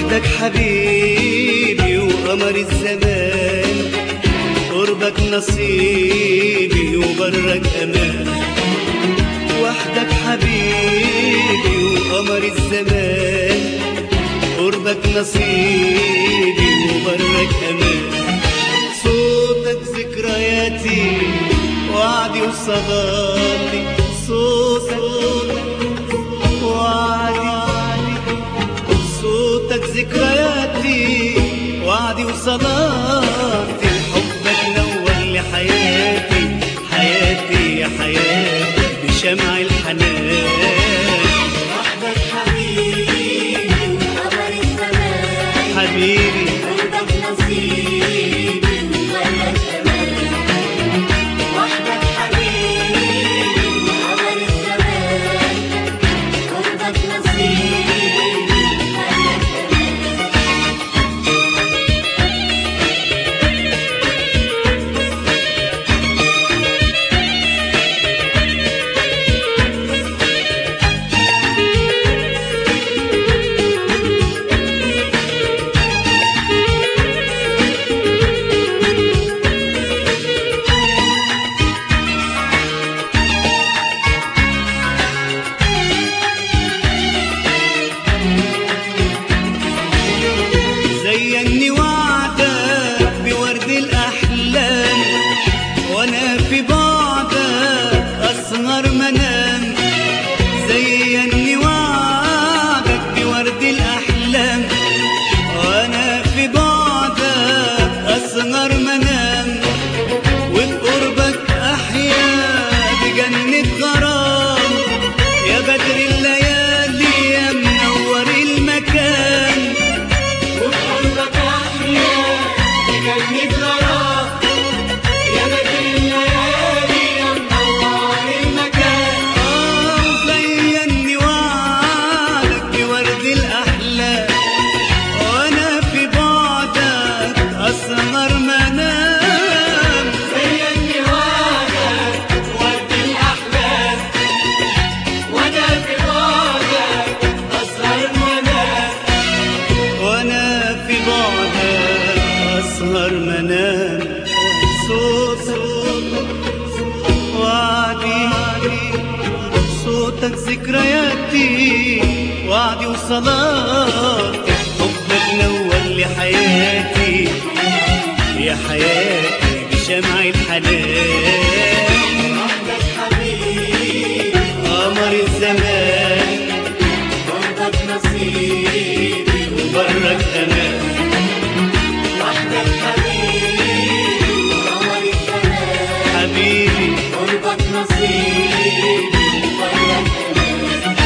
وحدك حبيبي وقمر الزمان قربك نصيبي وبرك امان وحدك حبيبي وقمر الزمان قربك نصيبي وبرك امان صوتك ذكرياتي وعدي وصلاتي صوتك وعدي صوتك ذكرياتي وعدي وصلاتي حبك نور لي حياتي حياتي يا حياتي بشمع الحنان وحدك حبيبي وقمر الزمان حبيبي قربك نصيبي وبرك امان وحدك حبيبي وقمر الزمان قربك نصيبي وبرك امان زيني وعدك بورد الأحلام وأنا في بعدك أسمر منام زيني وعدك بورد الأحلام وأنا في بعدك أسمر منام وبقربك أحيا بجنة غرام يا بدر الليالي يا منور المكان وبقربك أحيا بجنة غرام يا بدر الليالي يا منور المكان آه زيني وعدك بورد الأحلام وأنا في بعدك أسمر منام زيني وعدك ورد الأحلام وأنا في بعدك أسهر منام وأنا في بعدك أسهر منام صوتك وعدي صوتك ذكرياتي وعدي وصلاتي حبك نور لي حياتي يا حياتي بشمع الحنان وحدك حبيبي قمر الزمان قربك نصيبي وبرك أمان وحدك حبيبي وقمر الزمان حبيبي قربك نصيبي وبرك أمان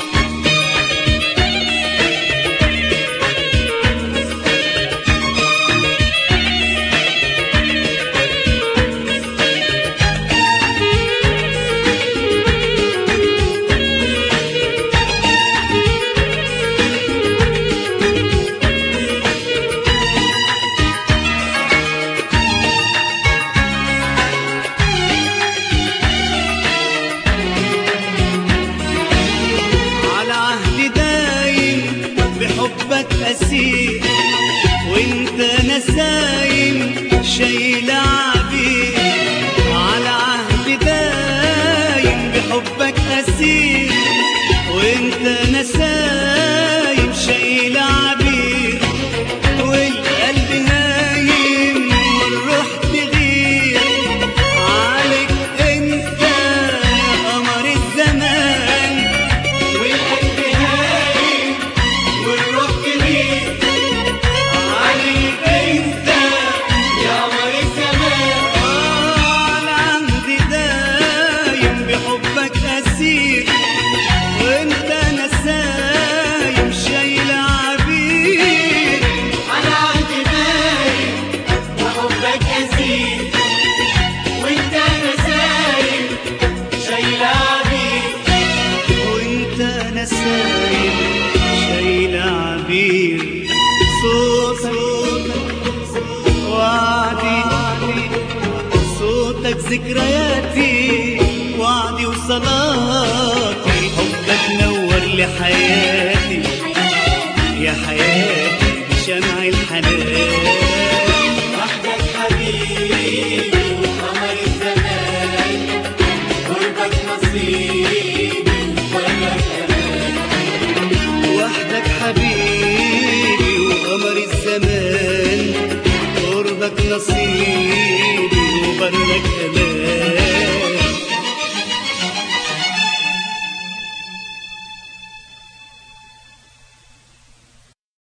على عهد دايم بحبك أسير وانت نسايم شايل عبير على عهد دايم بحبك أسير وانت نسايم شايل عبير والقلب نايم والروح تغير عليك انت يا قمر الزمان والقلب هايم والروح كبير عليك انت يا قمر الزمان على عهد دايم بحبك أسير وانت نسايم شايل عبير على عهد باين وحبك أسير وانت نسايم شايل عبيد وانت نسايم شايل عبير صوتك وعدي صوتك ذكرياتي وعدي وصلاتي حبك نور لي حياتي يا حياتي دمع